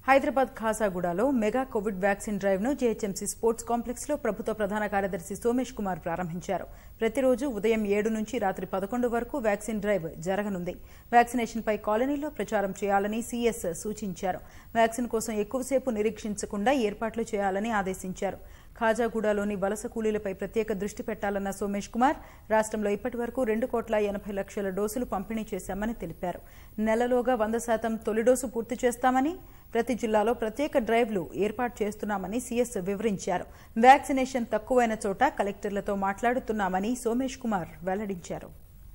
హైదరాబాద్ ఖాసాగూడలో mega covid vaccine drive ను GHMC sports complex లో ప్రభుత్వ ప్రధాన కార్యదర్శి సోమేష్ కుమార్ ప్రారంభించారు ప్రతిరోజు ఉదయం ఏడు నుంచి రాత్రి పదకొండు వరకు వ్యాక్సిన్ డ్రైవ్ జరగనుంది వ్యాక్సినేషన్ పై కాలనీలో ప్రచారం చేయాలని సీఎస్ సూచించారు వ్యాక్సిన్ కోసం ఎక్కువసేపు నిరీక్షించకుండా ఏర్పాట్లు చేయాలని ఆదేశించారు ఖాజాగూడలోని వలస కూలీలపై ప్రత్యేక దృష్టి పెట్టాలన్న సోమేష్ కుమార్ రాష్ట్రంలో ఇప్పటి వరకు రెండు కోట్ల ఎనభై లక్షల డోసులు పంపిణీ చేశామని తెలిపారు నెలలోగా వంద శాతం తొలి డోసు పూర్తి చేస్తామని ప్రతి జిల్లాలో ప్రత్యేక డ్రైవ్లు ఏర్పాటు చేస్తున్నామని సీఎస్ వివరించారు వ్యాక్సినేషన్ తక్కువైన చోట కలెక్టర్లతో మాట్లాడుతున్నామని సోమేష్ కుమార్ వెల్లడించారు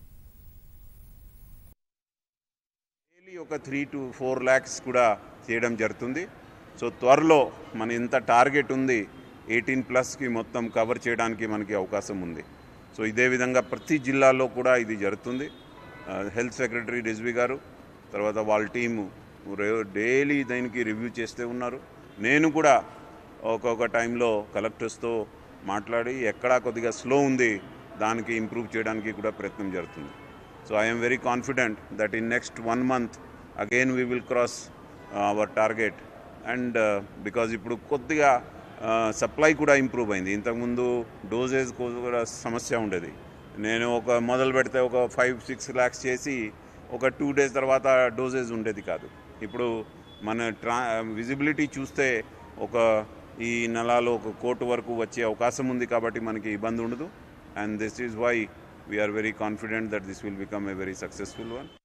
డైలీ ఒక త్రీ టు ఫోర్ ల్యాక్స్ కూడా చేయడం జరుగుతుంది సో త్వరలో మన ఇంత టార్గెట్ ఉంది ఎయిటీన్ ప్లస్కి మొత్తం కవర్ చేయడానికి మనకి అవకాశం ఉంది సో ఇదే విధంగా ప్రతి జిల్లాలో కూడా ఇది జరుగుతుంది ఆ, హెల్త్ సెక్రటరీ రిజ్వి గారు తర్వాత వాళ్ళ టీము రే- డైలీ దీనికి రివ్యూ చేస్తూ ఉన్నారు నేను కూడా ఒక్కొక్క టైంలో కలెక్టర్స్తో మాట్లాడి ఎక్కడా కొద్దిగా స్లో ఉంది దానికి ఇంప్రూవ్ చేయడానికి కూడా ప్రయత్నం జరుగుతుంది so I'm very confident that in next one month again we will cross our target and because ఇప్పుడు కొద్దిగా సప్లై కూడా ఇంప్రూవ్ అయింది ఇంతకుముందు డోసేజ్ కూడా సమస్య ఉండేది నేను ఒక మొదలు పెడితే ఒక ఫైవ్ సిక్స్ ల్యాక్స్ చేసి ఒక టూ డేస్ తర్వాత డోసేజ్ ఉండేది కాదు ఇప్పుడు మన ట్రా విజిబిలిటీ చూస్తే ఒక ఈ నెలలో ఒక కోటి వరకు వచ్చే అవకాశం ఉంది కాబట్టి మనకి ఇబ్బంది ఉండదు and this is why we're very confident that this will become a very successful one